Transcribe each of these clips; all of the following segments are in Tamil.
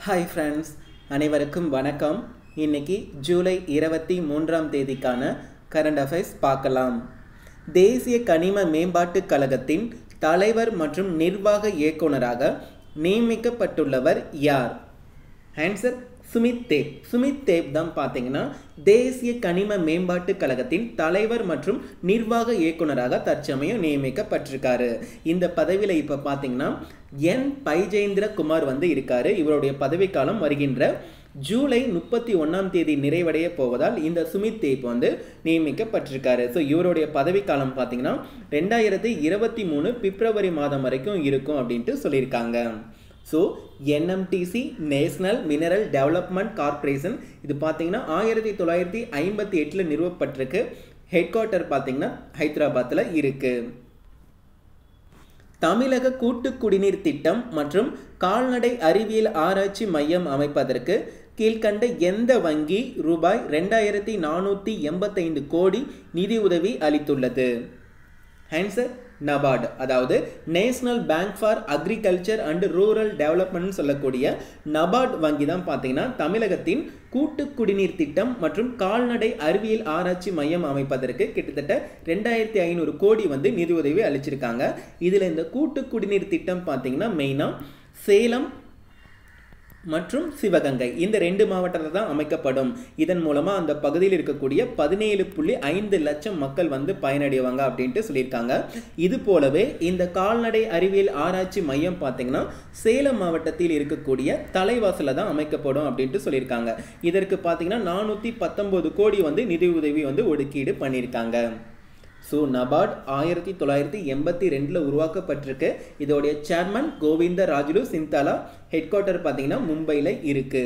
ஹாய் ஃப்ரெண்ட்ஸ் அனைவருக்கும் வணக்கம் இன்னைக்கு ஜூலை இருபத்தி மூன்றாம் தேதிக்கான கரண்ட் அஃபேர்ஸ் பார்க்கலாம் தேசிய கனிம மேம்பாட்டுக் கழகத்தின் தலைவர் மற்றும் நிர்வாக இயக்குனராக நியமிக்கப்பட்டுள்ளவர் யார் ஆன்சர் சுமித் தேவ் சுமித் தேவ் தான் பார்த்தீங்கன்னா தேசிய கனிம மேம்பாட்டுக் கழகத்தின் தலைவர் மற்றும் நிர்வாக இயக்குனராக தற்சமயம் நியமிக்கப்பட்டிருக்காரு இந்த பதவியில் இப்போ பார்த்தீங்கன்னா என் பைஜேந்திர குமார் வந்து இருக்காரு இவருடைய பதவிக்காலம் வருகின்ற ஜூலை முப்பத்தி ஒன்றாம் தேதி நிறைவடைய போவதால் இந்த சுமித் தேவ் வந்து நியமிக்கப்பட்டிருக்காரு ஸோ இவருடைய பதவிக்காலம் பார்த்தீங்கன்னா ரெண்டாயிரத்தி இருபத்தி மூணு பிப்ரவரி மாதம் வரைக்கும் இருக்கும் அப்படின்ட்டு சொல்லியிருக்காங்க so NMDC National Mineral Development Corporation இது பார்த்தீங்கன்னா ஆயிரத்தி தொள்ளாயிரத்தி ஐம்பத்தி எட்டில் நிறுவப்பட்டிருக்கு ஹெட் குவார்ட்டர் பார்த்தீங்கன்னா ஹைதராபாத்தில் இருக்குது தமிழக கூட்டு குடிநீர் திட்டம் மற்றும் கால்நடை அறிவியல் ஆராய்ச்சி மையம் அமைப்பதற்கு கீழ்கண்ட எந்த வங்கி ரூபாய் ரெண்டாயிரத்தி நானூற்றி எண்பத்தைந்து கோடி நிதியுதவி அளித்துள்ளது ஆன்சர் நபார்டு அதாவது National Bank for Agriculture and Rural Development சொல்லக்கூடிய நபார்ட் வங்கி தான் பார்த்தீங்கன்னா தமிழகத்தின் கூட்டு குடிநீர் திட்டம் மற்றும் கால்நடை அறிவியல் ஆராய்ச்சி மையம் அமைப்பதற்கு கிட்டத்தட்ட ரெண்டாயிரத்தி ஐநூறு கோடி வந்து நிதியுதவி அளிச்சிருக்காங்க இதில் இந்த கூட்டு குடிநீர் திட்டம் பார்த்தீங்கன்னா மெயினாக சேலம் மற்றும் சிவகங்கை இந்த ரெண்டு மாவட்டத்தில் தான் அமைக்கப்படும் இதன் மூலமாக அந்த பகுதியில் இருக்கக்கூடிய பதினேழு புள்ளி ஐந்து லட்சம் மக்கள் வந்து பயனடைவாங்க அப்படின்ட்டு சொல்லியிருக்காங்க இது போலவே இந்த கால்நடை அறிவியல் ஆராய்ச்சி மையம் பார்த்தீங்கன்னா சேலம் மாவட்டத்தில் இருக்கக்கூடிய தலைவாசலில் தான் அமைக்கப்படும் அப்படின்ட்டு சொல்லியிருக்காங்க இதற்கு பார்த்தீங்கன்னா நானூற்றி பத்தொம்போது கோடி வந்து நிதி உதவி வந்து ஒதுக்கீடு பண்ணியிருக்காங்க ஸோ நபார்ட் ஆயிரத்தி தொள்ளாயிரத்தி எண்பத்தி ரெண்டில் உருவாக்கப்பட்டிருக்கு இதோடைய chairman Govinda Rajulu Chintala head quarter பார்த்தீங்கன்னா மும்பையில் இருக்கு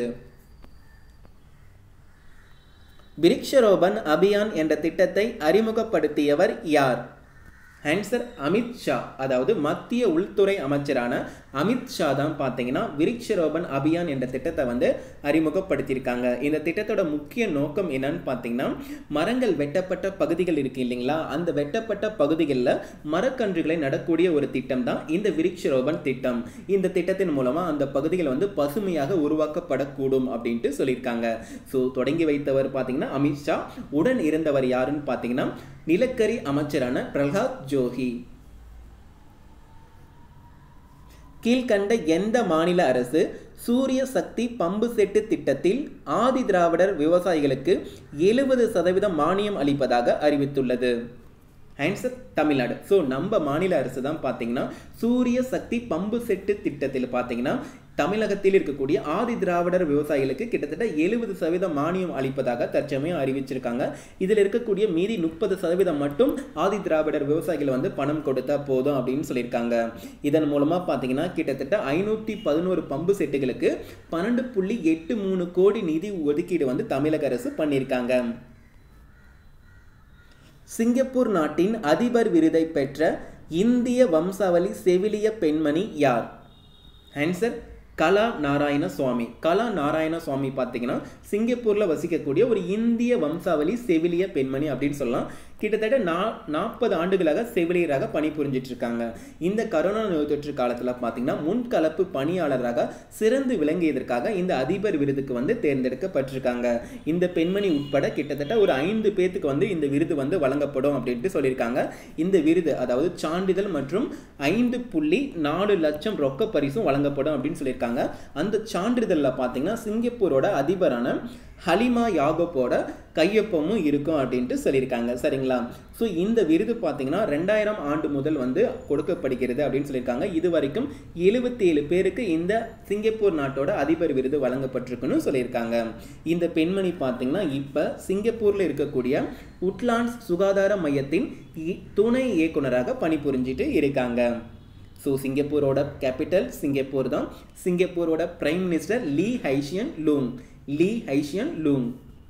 விரிக்ஷரோபன் அபியான் என்ற திட்டத்தை அறிமுகப்படுத்தியவர் யார் ஆன்சர் அமித் ஷா அதாவது மத்திய உள்துறை அமைச்சரான அமித் ஷா தான் பார்த்தீங்கன்னா விரிக்ஷரோபன் அபியான் என்ற திட்டத்தை வந்து அறிமுகப்படுத்தியிருக்காங்க இந்த திட்டத்தோட முக்கிய நோக்கம் என்னன்னு பார்த்தீங்கன்னா மரங்கள் வெட்டப்பட்ட பகுதிகள் இருக்கு இல்லைங்களா அந்த வெட்டப்பட்ட பகுதிகளில் மரக்கன்றுகளை நடக்கூடிய ஒரு திட்டம் தான் இந்த விரிக்ஷரோபன் திட்டம் இந்த திட்டத்தின் மூலமாக அந்த பகுதிகள் வந்து பசுமையாக உருவாக்கப்படக்கூடும் அப்படின்ட்டு சொல்லியிருக்காங்க ஸோ தொடங்கி வைத்தவர் பார்த்தீங்கன்னா அமித்ஷா உடன் இருந்தவர் யாருன்னு பார்த்தீங்கன்னா நிலக்கரி அமைச்சரான பிரகலாத் ஜோகி கீழ்கண்ட எந்த மாநில அரசு சூரிய சக்தி பம்பு செட்டு திட்டத்தில் ஆதி திராவிடர் விவசாயிகளுக்கு எழுபது சதவீதம் மானியம் அளிப்பதாக அறிவித்துள்ளது ஆன்சர் தமிழ்நாடு ஸோ நம்ம மாநில அரசு தான் பார்த்தீங்கன்னா சூரிய சக்தி பம்பு செட்டு திட்டத்தில் பார்த்தீங்கன்னா தமிழகத்தில் இருக்கக்கூடிய ஆதி திராவிடர் விவசாயிகளுக்கு கிட்டத்தட்ட எழுபது சதவீதம் மானியம் அளிப்பதாக தற்சமயம் அறிவிச்சிருக்காங்க இதில் இருக்கக்கூடிய மீதி முப்பது சதவீதம் மட்டும் ஆதி திராவிடர் விவசாயிகள் வந்து பணம் கொடுத்தா போதும் அப்படின்னு சொல்லியிருக்காங்க இதன் மூலமாக பார்த்தீங்கன்னா கிட்டத்தட்ட ஐநூற்றி பதினோரு பம்பு செட்டுகளுக்கு பன்னெண்டு புள்ளி எட்டு மூணு கோடி நிதி ஒதுக்கீடு வந்து தமிழக அரசு பண்ணியிருக்காங்க சிங்கப்பூர் நாட்டின் அதிபர் விருதை பெற்ற இந்திய வம்சாவளி செவிலிய பெண்மணி யார் ஆன்சர் கலா நாராயண சுவாமி கலா நாராயண சுவாமி பார்த்தீங்கன்னா சிங்கப்பூரில் வசிக்கக்கூடிய ஒரு இந்திய வம்சாவளி செவிலிய பெண்மணி அப்படின்னு சொல்லலாம் கிட்டத்தட்ட நா நாற்பது ஆண்டுகளாக செவிலியராக பணிபுரிஞ்சிட்டு இருக்காங்க இந்த கரோனா நோய் தொற்று காலத்தில் பார்த்தீங்கன்னா முன்கலப்பு பணியாளராக சிறந்து விளங்கியதற்காக இந்த அதிபர் விருதுக்கு வந்து தேர்ந்தெடுக்கப்பட்டிருக்காங்க இந்த பெண்மணி உட்பட கிட்டத்தட்ட ஒரு ஐந்து பேர்த்துக்கு வந்து இந்த விருது வந்து வழங்கப்படும் அப்படின்ட்டு சொல்லியிருக்காங்க இந்த விருது அதாவது சான்றிதழ் மற்றும் ஐந்து புள்ளி நாலு லட்சம் ரொக்க பரிசும் வழங்கப்படும் அப்படின்னு சொல்லியிருக்காங்க அந்த சான்றிதழில் பார்த்தீங்கன்னா சிங்கப்பூரோட அதிபரான ஹலிமா யாகப்போட கையொப்பமும் இருக்கும் அப்படின்ட்டு சொல்லியிருக்காங்க சரிங்களா ஸோ இந்த விருது பார்த்தீங்கன்னா ரெண்டாயிரம் ஆண்டு முதல் வந்து கொடுக்கப்படுகிறது அப்படின்னு சொல்லியிருக்காங்க இது வரைக்கும் எழுபத்தி ஏழு பேருக்கு இந்த சிங்கப்பூர் நாட்டோட அதிபர் விருது வழங்கப்பட்டிருக்குன்னு சொல்லியிருக்காங்க இந்த பெண்மணி பார்த்தீங்கன்னா இப்போ சிங்கப்பூரில் இருக்கக்கூடிய உட்லாண்ட்ஸ் சுகாதார மையத்தின் துணை இயக்குனராக பணிபுரிஞ்சிட்டு இருக்காங்க ஸோ சிங்கப்பூரோட கேபிட்டல் சிங்கப்பூர் தான் சிங்கப்பூரோட prime minister Lee Hsien Loong Lee Hsien Loong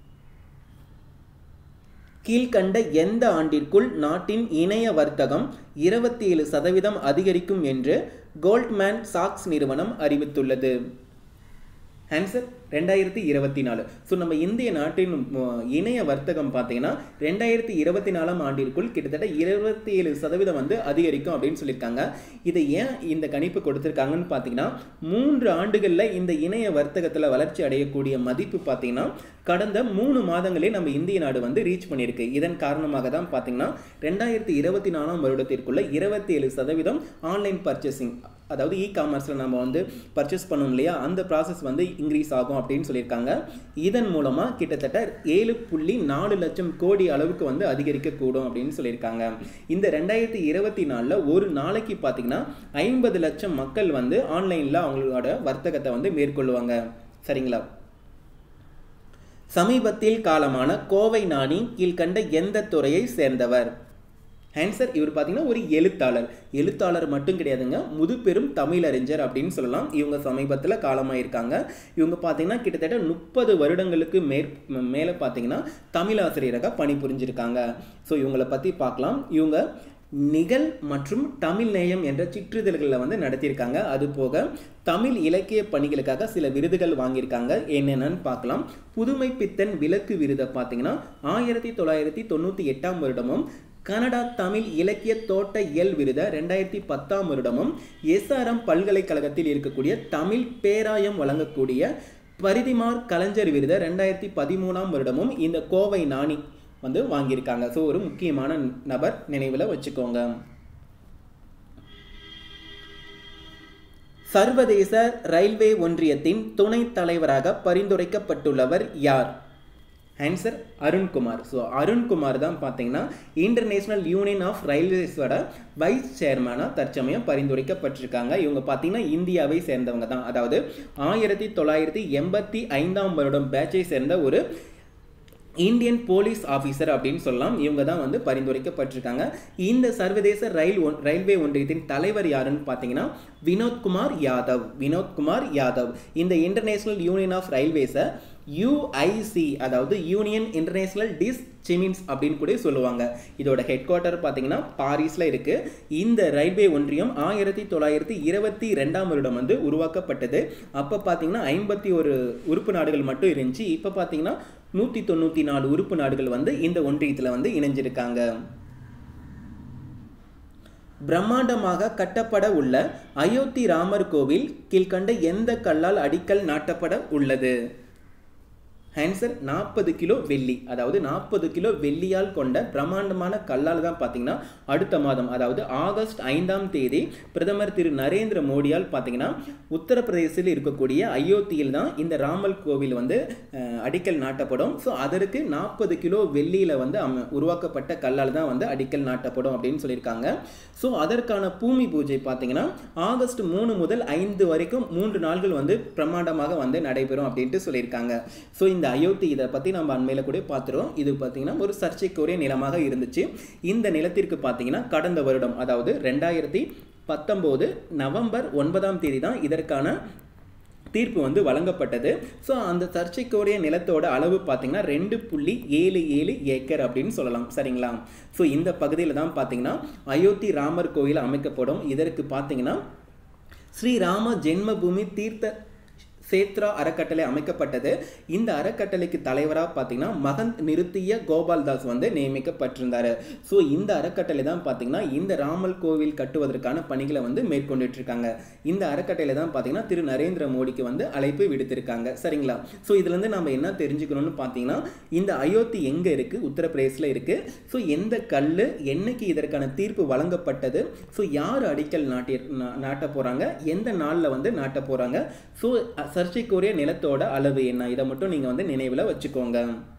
கீழ்கண்ட எந்த ஆண்டிற்குள் நாட்டின் இணைய வர்த்தகம் இருபத்தி ஏழு சதவீதம் அதிகரிக்கும் என்று கோல்ட்மேன் சாக்ஸ் நிறுவனம் அறிவித்துள்ளது ஆன்சர் ரெண்டாயிரத்தி இருபத்தி நாலு ஸோ நம்ம இந்திய நாட்டின் ம- இணைய வர்த்தகம் பார்த்தீங்கன்னா ரெண்டாயிரத்தி இருபத்தி நாலாம் ஆண்டிற்குள் கிட்டத்தட்ட இருபத்தி ஏழு சதவீதம் வந்து அதிகரிக்கும் அப்படின்னு சொல்லியிருக்காங்க இதை ஏன் இந்த கணிப்பு கொடுத்துருக்காங்கன்னு பார்த்தீங்கன்னா மூன்று ஆண்டுகளில் இந்த இணைய வர்த்தகத்தில் வளர்ச்சி அடையக்கூடிய மதிப்பு பார்த்தீங்கன்னா கடந்த மூணு மாதங்களே நம்ம இந்திய நாடு வந்து ரீச் பண்ணியிருக்கு இதன் காரணமாக தான் பார்த்தீங்கன்னா ரெண்டாயிரத்தி இருபத்தி நாலாம் வருடத்திற்குள்ள இருபத்தி ஏழு சதவீதம் ஆன்லைன் பர்ச்சேசிங் அதாவது இ காமர்ஸில் நம்ம வந்து பர்ச்சேஸ் பண்ணோம் இல்லையா அந்த ப்ராசஸ் வந்து இன்க்ரீஸ் ஆகும் அப்படின்னு சொல்லியிருக்காங்க இதன் மூலமாக கிட்டத்தட்ட ஏழு புள்ளி நாலு லட்சம் கோடி அளவுக்கு வந்து அதிகரிக்கக்கூடும் அப்படின்னு சொல்லியிருக்காங்க இந்த ரெண்டாயிரத்தி இருபத்தி நாலில் ஒரு நாளைக்கு பார்த்தீங்கன்னா ஐம்பது லட்சம் மக்கள் வந்து ஆன்லைனில் அவங்களோட வர்த்தகத்தை வந்து மேற்கொள்ளுவாங்க சரிங்களா சமீபத்தில் காலமான கோவை நாணி கீழ்கண்ட எந்த துறையை சேர்ந்தவர் ஆன்சர் இவர் பார்த்தீங்கன்னா ஒரு எழுத்தாளர் எழுத்தாளர் மட்டும் கிடையாதுங்க முதுபெரும் தமிழறிஞர் அப்படின்னு சொல்லலாம் இவங்க சமீபத்தில் காலமாயிருக்காங்க இவங்க பார்த்தீங்கன்னா கிட்டத்தட்ட முப்பது வருடங்களுக்கு மேற் மேலே பார்த்தீங்கன்னா தமிழாசிரியராக பணிபுரிஞ்சிருக்காங்க ஸோ இவங்களை பற்றி பார்க்கலாம் இவங்க நிகழ் மற்றும் தமிழ் நேயம் என்ற சிற்றிதழ்களில் வந்து நடத்தியிருக்காங்க அது போக தமிழ் இலக்கிய பணிகளுக்காக சில விருதுகள் வாங்கியிருக்காங்க என்னென்னு பார்க்கலாம் புதுமை பித்தன் விளக்கு விருதை பார்த்தீங்கன்னா ஆயிரத்தி தொள்ளாயிரத்தி தொண்ணூற்றி எட்டாம் வருடமும் கனடா தமிழ் இலக்கிய தோட்ட இயல் விருதை ரெண்டாயிரத்தி பத்தாம் வருடமும் எஸ்ஆர்எம் பல்கலைக்கழகத்தில் இருக்கக்கூடிய தமிழ் பேராயம் வழங்கக்கூடிய பரிதிமார் கலைஞர் விருதை ரெண்டாயிரத்தி பதிமூணாம் வருடமும் இந்த கோவை நாணி வந்து வாங்கியிருக்காங்க ஸோ ஒரு முக்கியமான நபர் நினைவில் வச்சுக்கோங்க சர்வதேச ரயில்வே ஒன்றியத்தின் துணைத் தலைவராக பரிந்துரைக்கப்பட்டுள்ளவர் யார் ஆன்சர் அருண்குமார் ஸோ அருண்குமார் தான் பார்த்தீங்கன்னா இன்டர்நேஷனல் யூனியன் ஆஃப் ரயில்வேஸோட வைஸ் சேர்மனாக தற்சமயம் பரிந்துரைக்கப்பட்டிருக்காங்க இவங்க பார்த்தீங்கன்னா இந்தியாவை சேர்ந்தவங்க தான் அதாவது ஆயிரத்தி தொள்ளாயிரத்தி எண்பத்தி ஐந்தாம் வருடம் பேட்சை சேர்ந்த ஒரு இந்தியன் போலீஸ் ஆஃபீஸர் அப்படின்னு சொல்லலாம் இவங்க தான் வந்து பரிந்துரைக்கப்பட்டிருக்காங்க இந்த சர்வதேச ரயில் ஒன் ரயில்வே ஒன்றியத்தின் தலைவர் யாருன்னு பார்த்தீங்கன்னா வினோத்குமார் யாதவ் வினோத்குமார் யாதவ் இந்த இன்டர்நேஷனல் யூனியன் ஆஃப் ரயில்வேஸை யூஐசி அதாவது யூனியன் இன்டர்நேஷனல் டிஸ் சிமின்ஸ் அப்படின்னு கூட சொல்லுவாங்க இதோட ஹெட் குவார்ட்டர் பார்த்தீங்கன்னா பாரிஸில் இருக்குது இந்த ரயில்வே ஒன்றியம் ஆயிரத்தி தொள்ளாயிரத்தி இருபத்தி ரெண்டாம் வருடம் வந்து உருவாக்கப்பட்டது அப்போ பார்த்தீங்கன்னா ஐம்பத்தி ஒரு உறுப்பு நாடுகள் மட்டும் இருந்துச்சு இப்போ பார்த்தீங்கன்னா நூற்றி தொண்ணூற்றி நாலு உறுப்பு நாடுகள் வந்து இந்த ஒன்றியத்தில் வந்து இணைஞ்சிருக்காங்க பிரம்மாண்டமாக கட்டப்பட உள்ள அயோத்தி ராமர் கோவில் கீழ்கண்ட எந்த கல்லால் அடிக்கல் நாட்டப்பட உள்ளது ஆன்சர் நாற்பது கிலோ வெள்ளி அதாவது நாற்பது கிலோ வெள்ளியால் கொண்ட பிரம்மாண்டமான கல்லால் தான் பார்த்தீங்கன்னா அடுத்த மாதம் அதாவது ஆகஸ்ட் ஐந்தாம் தேதி பிரதமர் திரு நரேந்திர மோடியால் பார்த்தீங்கன்னா உத்தரப்பிரதேசத்தில் இருக்கக்கூடிய அயோத்தியில் தான் இந்த ராமல் கோவில் வந்து அஹ், அடிக்கல் நாட்டப்படும் ஸோ அதற்கு நாற்பது கிலோ வெள்ளியில் வந்து அம உருவாக்கப்பட்ட கல்லால் தான் வந்து அடிக்கல் நாட்டப்படும் அப்படின்னு சொல்லியிருக்காங்க ஸோ அதற்கான பூமி பூஜை பார்த்தீங்கன்னா ஆகஸ்ட் மூணு முதல் ஐந்து வரைக்கும் மூன்று நாள்கள் வந்து பிரம்மாண்டமாக வந்து நடைபெறும் அப்படின்ட்டு சொல்லியிருக்காங்க ஸோ இந்த அயோத்தி இதை பற்றி நம்ம அண்மையில் கூட பார்த்துருவோம் இது பார்த்தீங்கன்னா ஒரு சர்ச்சைக்குரிய நிலமாக இருந்துச்சு இந்த நிலத்திற்கு பார்த்தீங்கன்னா கடந்த வருடம் அதாவது ரெண்டாயிரத்தி பத்தொம்போது நவம்பர் ஒன்பதாம் தேதி தான் இதற்கான தீர்ப்பு வந்து வழங்கப்பட்டது ஸோ அந்த சர்ச்சைக்குரிய நிலத்தோட அளவு பார்த்தீங்கன்னா ரெண்டு புள்ளி ஏழு ஏழு ஏக்கர் அப்படின்னு சொல்லலாம் சரிங்களா ஸோ இந்த பகுதியில் தான் பார்த்தீங்கன்னா அயோத்தி ராமர் கோயில் அமைக்கப்படும் இதற்கு பார்த்தீங்கன்னா ஸ்ரீராம ஜென்மபூமி தீர்த்த சேத்ரா அறக்கட்டளை அமைக்கப்பட்டது இந்த அறக்கட்டளைக்கு தலைவராக பார்த்தீங்கன்னா மகந்த் நிருத்திய கோபால்தாஸ் வந்து நியமிக்கப்பட்டிருந்தாரு ஸோ இந்த அறக்கட்டளை தான் பார்த்தீங்கன்னா இந்த ராமல் கோவில் கட்டுவதற்கான பணிகளை வந்து மேற்கொண்டுட்டு இருக்காங்க இந்த அறக்கட்டளை தான் பார்த்தீங்கன்னா திரு நரேந்திர மோடிக்கு வந்து அழைப்பு விடுத்திருக்காங்க சரிங்களா ஸோ இதுலேருந்து நம்ம என்ன தெரிஞ்சுக்கணும்னு பார்த்தீங்கன்னா இந்த அயோத்தி எங்கே இருக்குது உத்தரப்பிரதேசில் இருக்குது ஸோ எந்த கல் என்னைக்கு இதற்கான தீர்ப்பு வழங்கப்பட்டது ஸோ யார் அடிக்கல் நாட்டி நா- நாட்ட போகிறாங்க எந்த நாளில் வந்து நாட்ட போகிறாங்க ஸோ சர்ச்சைக்குரிய நிலத்தோட அளவு என்ன இதை மட்டும் நீங்கள் வந்து நினைவில் வச்சுக்கோங்க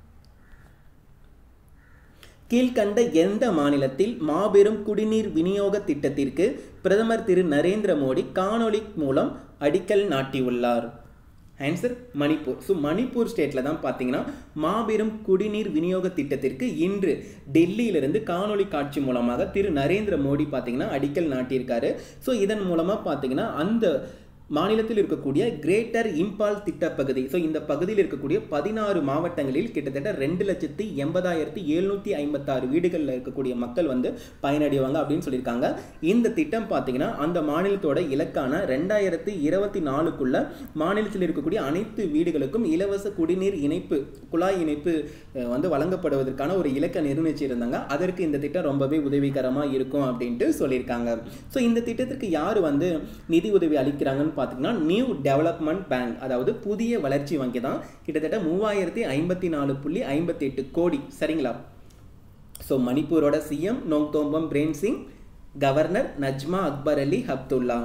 கீழ்கண்ட எந்த மாநிலத்தில் மாபெரும் குடிநீர் விநியோக திட்டத்திற்கு பிரதமர் திரு நரேந்திர மோடி காணொளி மூலம் அடிக்கல் நாட்டியுள்ளார் ஆன்சர் மணிப்பூர் ஸோ மணிப்பூர் ஸ்டேட்டில் தான் பார்த்தீங்கன்னா மாபெரும் குடிநீர் விநியோக திட்டத்திற்கு இன்று டெல்லியிலிருந்து காணொளி காட்சி மூலமாக திரு நரேந்திர மோடி பார்த்தீங்கன்னா அடிக்கல் நாட்டியிருக்காரு ஸோ இதன் மூலமாக பார்த்தீங்கன்னா அந்த மாநிலத்தில் இருக்கக்கூடிய கிரேட்டர் இம்பால் திட்டப்பகுதி ஸோ இந்த பகுதியில் இருக்கக்கூடிய பதினாறு மாவட்டங்களில் கிட்டத்தட்ட ரெண்டு லட்சத்தி எண்பதாயிரத்தி எழுநூற்றி ஐம்பத்தாறு வீடுகளில் இருக்கக்கூடிய மக்கள் வந்து பயனடைவாங்க அப்படின்னு சொல்லியிருக்காங்க இந்த திட்டம் பார்த்தீங்கன்னா அந்த மாநிலத்தோட இலக்கான ரெண்டாயிரத்தி இருபத்தி நாலுக்குள்ள மாநிலத்தில் இருக்கக்கூடிய அனைத்து வீடுகளுக்கும் இலவச குடிநீர் இணைப்பு குழாய் இணைப்பு அஹ், வந்து வழங்கப்படுவதற்கான ஒரு இலக்கை நிர்ணயிச்சிருந்தாங்க அதற்கு இந்த திட்டம் ரொம்பவே உதவிகரமாக இருக்கும் அப்படின்ட்டு சொல்லியிருக்காங்க ஸோ இந்த திட்டத்திற்கு யார் வந்து நிதி உதவி அளிக்கிறாங்கன்னு பார்த்தீங்கன்னா நியூ டெவலப்மெண்ட் பேங்க் அதாவது புதிய வளர்ச்சி வங்கி தான் கிட்டத்தட்ட மூவாயிரத்தி ஐம்பத்தி நாலு புள்ளி ஐம்பத்தி எட்டு கோடி சரிங்களா ஸோ மணிப்பூரோட சிஎம் நோங்தோம்பம் பிரேம் சிங் கவர்னர் நஜ்மா அக்பர் அலி அப்துல்லா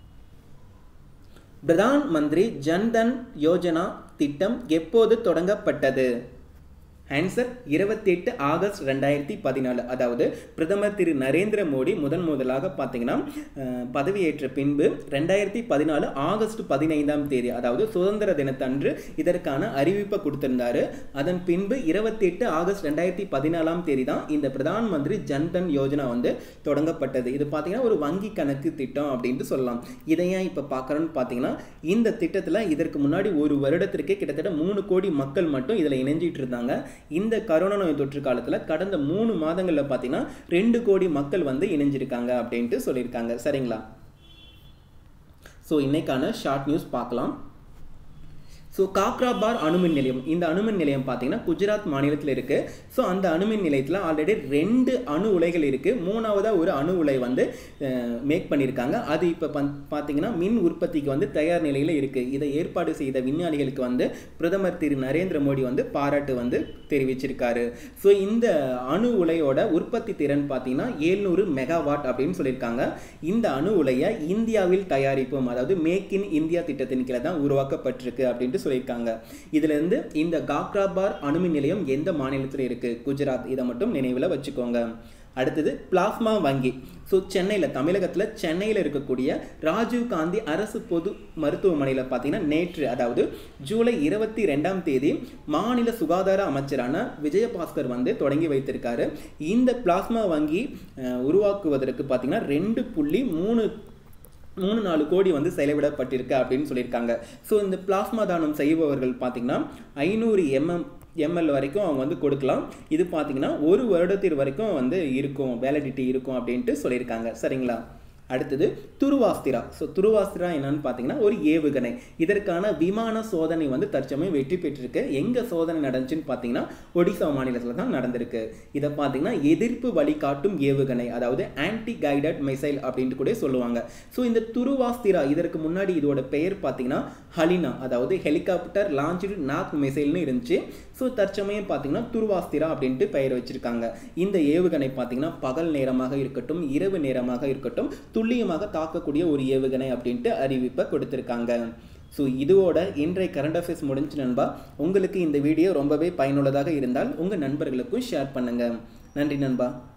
பிரதான் மந்திரி ஜன்தன் யோஜனா திட்டம் எப்போது தொடங்கப்பட்டது ஆன்சர் இருபத்தி எட்டு ஆகஸ்ட் ரெண்டாயிரத்தி பதினாலு அதாவது பிரதமர் திரு நரேந்திர மோடி முதன் முதலாக பார்த்தீங்கன்னா அஹ், பதவியேற்ற பின்பு ரெண்டாயிரத்தி பதினாலு ஆகஸ்ட் பதினைந்தாம் தேதி அதாவது சுதந்திர தினத்தன்று இதற்கான அறிவிப்பை கொடுத்திருந்தாரு அதன் பின்பு இருபத்தி எட்டு ஆகஸ்ட் ரெண்டாயிரத்தி பதினாலாம் தேதி தான் இந்த பிரதான் மந்திரி ஜன்தன் யோஜனா வந்து தொடங்கப்பட்டது இது பார்த்தீங்கன்னா ஒரு வங்கி கணக்கு திட்டம் அப்படின்ட்டு சொல்லலாம் இதை ஏன் இப்போ பார்க்குறோன்னு பார்த்தீங்கன்னா இந்த திட்டத்தில் இதற்கு முன்னாடி ஒரு வருடத்திற்கே கிட்டத்தட்ட மூணு கோடி மக்கள் மட்டும் இதில் இணைஞ்சிட்டு இருந்தாங்க இந்த கரோனா நோய் தொற்று காலத்தில் கடந்த மூணு மாதங்களில் பார்த்தீங்கன்னா ரெண்டு கோடி மக்கள் வந்து இணைஞ்சிருக்காங்க அப்படின்ட்டு சொல்லியிருக்காங்க சரிங்களா ஸோ இன்னைக்கான ஷார்ட் நியூஸ் பார்க்கலாம் ஸோ காக்ராபார் அணுமின் நிலையம் இந்த அணுமின் நிலையம் பார்த்தீங்கன்னா குஜராத் மாநிலத்தில் இருக்குது ஸோ அந்த அணுமின் நிலையத்தில் ஆல்ரெடி ரெண்டு அணு உலைகள் இருக்குது மூணாவதாக ஒரு அணு உலை வந்து மேக் பண்ணியிருக்காங்க அது இப்போ பந் பார்த்தீங்கன்னா மின் உற்பத்திக்கு வந்து தயார் நிலையில் இருக்குது இதை ஏற்பாடு செய்த விஞ்ஞானிகளுக்கு வந்து பிரதமர் திரு நரேந்திர மோடி வந்து பாராட்டு வந்து தெரிவிச்சிருக்காரு ஸோ இந்த அணு உலையோட உற்பத்தி திறன் பார்த்தீங்கன்னா ஏழ்நூறு மெகாவாட் அப்படின்னு சொல்லியிருக்காங்க இந்த அணு உலையை இந்தியாவில் தயாரிப்போம் அதாவது மேக் இன் இந்தியா திட்டத்தின் கீழே தான் உருவாக்கப்பட்டிருக்கு அப்படின்ட்டு சொல்லியிருக்காங்க இதுல இருந்து இந்த காக்ராபார் அணுமின் நிலையம் எந்த மாநிலத்தில் இருக்கு குஜராத் இதை மட்டும் நினைவில் வச்சுக்கோங்க அடுத்தது பிளாஸ்மா வங்கி ஸோ சென்னையில் தமிழகத்தில் சென்னையில் இருக்கக்கூடிய ராஜீவ் காந்தி அரசு பொது மருத்துவமனையில் பார்த்தீங்கன்னா நேற்று அதாவது ஜூலை இருபத்தி ரெண்டாம் தேதி மாநில சுகாதார அமைச்சரான விஜயபாஸ்கர் வந்து தொடங்கி வைத்திருக்காரு இந்த பிளாஸ்மா வங்கி அஹ், உருவாக்குவதற்கு பார்த்தீங்கன்னா ரெண்டு புள்ளி மூணு மூணு நாலு கோடி வந்து செலவிடப்பட்டிருக்கு அப்படின்னு சொல்லியிருக்காங்க ஸோ இந்த பிளாஸ்மா தானம் செய்பவர்கள் பார்த்தீங்கன்னா ஐநூறு எம்எம் எம்எல் வரைக்கும் அவங்க வந்து கொடுக்கலாம் இது பார்த்தீங்கன்னா ஒரு வருடத்திற்கு வரைக்கும் வந்து இருக்கும் வேலிடிட்டி இருக்கும் அப்படின்ட்டு சொல்லியிருக்காங்க சரிங்களா அடுத்தது துருவாஸ்திரா ஸோ துருவாஸ்திரா என்னன்னு பார்த்தீங்கன்னா ஒரு ஏவுகணை இதற்கான விமான சோதனை வந்து தற்சமயம் வெற்றி பெற்றிருக்கு எங்கே சோதனை நடந்துச்சுன்னு பார்த்தீங்கன்னா ஒடிசா மாநிலத்தில் தான் நடந்திருக்கு இதை பார்த்தீங்கன்னா எதிர்ப்பு வழிகாட்டும் ஏவுகணை அதாவது ஆன்டி கைடட் மிசைல் அப்படின்ட்டு கூட சொல்லுவாங்க ஸோ இந்த துருவாஸ்திரா இதற்கு முன்னாடி இதோட பெயர் பார்த்தீங்கன்னா ஹலினா அதாவது ஹெலிகாப்டர் லான்ச்சு நாக் மிசைல்னு இருந்துச்சு ஸோ தற்சமயம் பார்த்தீங்கன்னா துருவாஸ்திரா அப்படின்ட்டு பெயர் வச்சிருக்காங்க இந்த ஏவுகணை பார்த்தீங்கன்னா பகல் நேரமாக இருக்கட்டும் இரவு நேரமாக இருக்கட்டும் துல்லியமாக தாக்கக்கூடிய ஒரு ஏவுகணை அப்படின்ட்டு அறிவிப்பை கொடுத்துருக்காங்க ஸோ இதோட இன்றைய கரண்ட் அஃபேர்ஸ் முடிஞ்சு நண்பா உங்களுக்கு இந்த வீடியோ ரொம்பவே பயனுள்ளதாக இருந்தால் உங்கள் நண்பர்களுக்கும் ஷேர் பண்ணுங்கள் நன்றி நண்பா